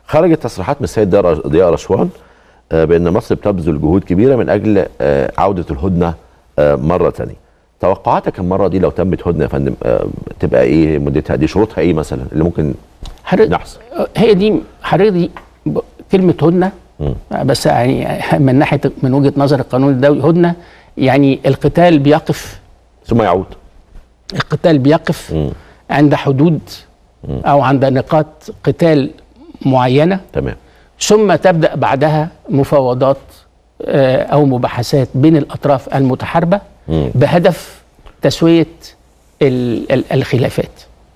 خرجت تصريحات من السيد ضياء- ضياء رشوان آه، بان مصر بتبذل جهود كبيره من اجل آه، عوده الهدنه آه، مره ثانيه توقعاتك المره دي لو تمت هدنه يا فندم آه، تبقى ايه مدتها دي شروطها ايه مثلا اللي ممكن حضرتك نحصل هي دي حضرتك دي ب- كلمه هدنه بس يعني من ناحيه من وجهه نظر القانون الدولي هدنه يعني القتال بيقف ثم يعود القتال بيقف عند حدود او عند نقاط قتال معينه تمام ثم تبدا بعدها مفاوضات آه، او مباحثات بين الاطراف المتحاربه مم. بهدف تسويه ال- ال- الخلافات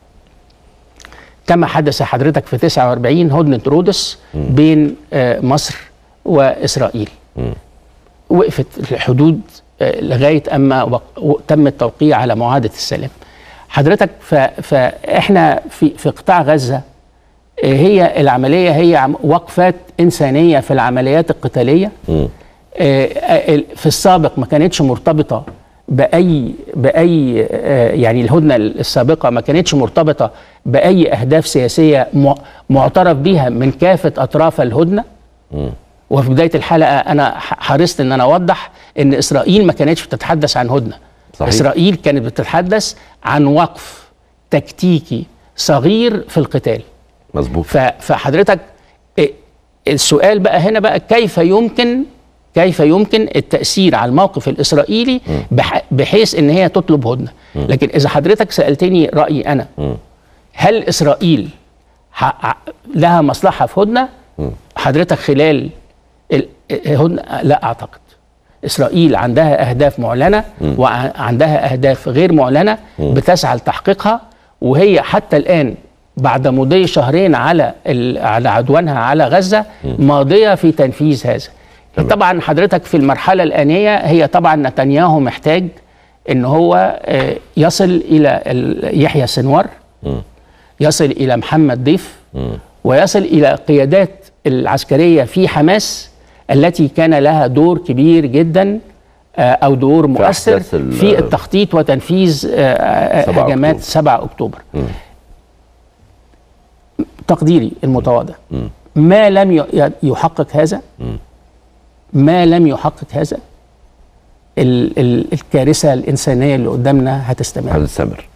كما حدث حضرتك في 49 هدنه رودس بين آه، مصر واسرائيل وقفت الحدود آه، لغايه اما وق- و- تم التوقيع على معاهده السلام حضرتك ف- فاحنا في في قطاع غزه هي العملية هي عم- وقفات إنسانية في العمليات القتالية مم. آه، آه، في السابق ما كانتش مرتبطة بأي بأي آه، يعني الهدنة السابقة ما كانتش مرتبطة بأي أهداف سياسية مع- معترف بها من كافة أطراف الهدنة وفي بداية الحلقة أنا ح- حرصت إن أنا أوضح إن إسرائيل ما كانتش بتتحدث عن هدنة صحيح. إسرائيل كانت بتتحدث عن وقف تكتيكي صغير في القتال مظبوط ف- فحضرتك إيه، السؤال بقى هنا بقى كيف يمكن كيف يمكن التأثير على الموقف الإسرائيلي بح- بحيث إن هي تطلب هدنة لكن إذا حضرتك سألتني رأيي أنا هل إسرائيل ح- ع- لها مصلحة في هدنة حضرتك خلال ال- الهدنة لا أعتقد إسرائيل عندها أهداف معلنة وعندها أهداف غير معلنة بتسعى لتحقيقها وهي حتى الآن بعد مضي شهرين على ال- على عدوانها على غزة ماضية في تنفيذ هذا تمام. طبعا حضرتك في المرحلة الآنية هي طبعا نتنياهو محتاج ان هو آه، يصل الى ال- يحيى سنوار يصل الى محمد ضيف ويصل الى قيادات العسكريه في حماس التي كان لها دور كبير جدا آه، او دور مؤثر أحداث ال- في التخطيط وتنفيذ آه، آه، 7 هجمات أكتوبر. 7 اكتوبر تقديري المتواضع ما لم ي- يحقق هذا ما لم يحقق هذا ال- ال- الكارثه الانسانيه اللي قدامنا هتستمر هتستمر